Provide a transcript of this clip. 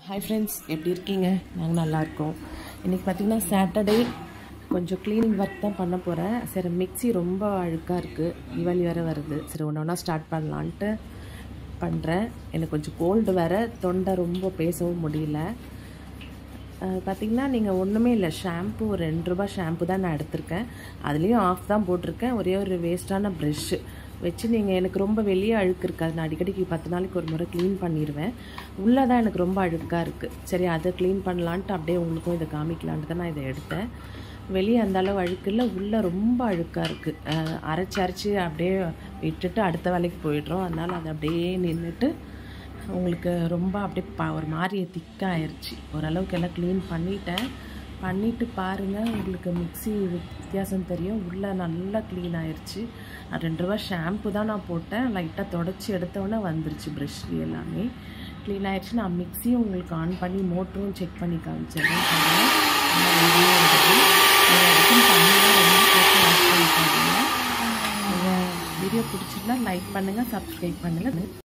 Hi friends எப்படி இருக்கீங்க நாங்கள் நல்லா இருக்கோம் இன்றைக்கி பார்த்தீங்கன்னா சாட்டர்டே கொஞ்சம் க்ளீனிங் ஒர்க் தான் பண்ண போகிறேன் சரி மிக்ஸி ரொம்ப அழுக்காக இருக்குது தீபாவளி வேறு வருது சரி ஒன்று ஒன்றா ஸ்டார்ட் பண்ணலான்ட்டு பண்ணுறேன் எனக்கு கொஞ்சம் கோல்டு வேறு தொண்டை ரொம்ப பேசவும் முடியல அஹ் பார்த்தீங்கன்னா நீங்கள் ஒன்றுமே இல்லை ஷாம்பு ஒரு ரெண்டு ரூபா ஷாம்பு தான் நான் எடுத்திருக்கேன் அதுலேயும் ஆஃப் தான் போட்டிருக்கேன் ஒரே ஒரு வேஸ்ட்டான ப்ரெஷ்ஷு வச்சு நீங்கள் எனக்கு ரொம்ப வெளியே அழுக்கு இருக்காது நான் அடிக்கடிக்கு பத்து நாளைக்கு ஒரு முறை க்ளீன் பண்ணிடுவேன் உள்ளே தான் எனக்கு ரொம்ப அழுக்காக இருக்குது சரி அதை க்ளீன் பண்ணலான்ட்டு அப்படியே உங்களுக்கும் இதை காமிக்கலான்ட்டு தான் நான் இதை எடுத்தேன் வெளியே அந்த அளவு அழுக்கு இல்லை உள்ளே ரொம்ப அழுக்காக இருக்குது அரைச்சி அரைச்சி அப்படியே விட்டுட்டு அடுத்த வேலைக்கு போயிடுறோம் அதனால் அது அப்படியே நின்றுட்டு உங்களுக்கு ரொம்ப அப்படியே பா ஒரு மாதிரி திக்காயிருச்சு ஓரளவுக்கு எல்லாம் க்ளீன் பண்ணிட்டேன் பண்ணிவிட்டு பாருங்கள் உங்களுக்கு மிக்ஸி வித்தியாசம் தெரியும் உள்ளே நல்லா க்ளீன் ஆயிருச்சு நான் ரெண்டு ரூபா ஷாம்பு தான் நான் போட்டேன் லைட்டாக தொடச்சி எடுத்தோடனே வந்துருச்சு ப்ரஷ் எல்லாமே க்ளீன் ஆயிடுச்சு நான் மிக்ஸியும் உங்களுக்கு ஆன் பண்ணி மோட்டரும் செக் பண்ணி காமிச்சிடுறேன் பாருங்கள் நல்லா வெளியே வருது. நீங்க அதுக்கும் தண்ணிலாம் ரொம்ப போட்டு wash பண்ணிக்காதீங்க. வீடியோ பிடிச்சிருந்தா லைக் பண்ணுங்கள் சப்ஸ்கிரைப் பண்ணுங்கள்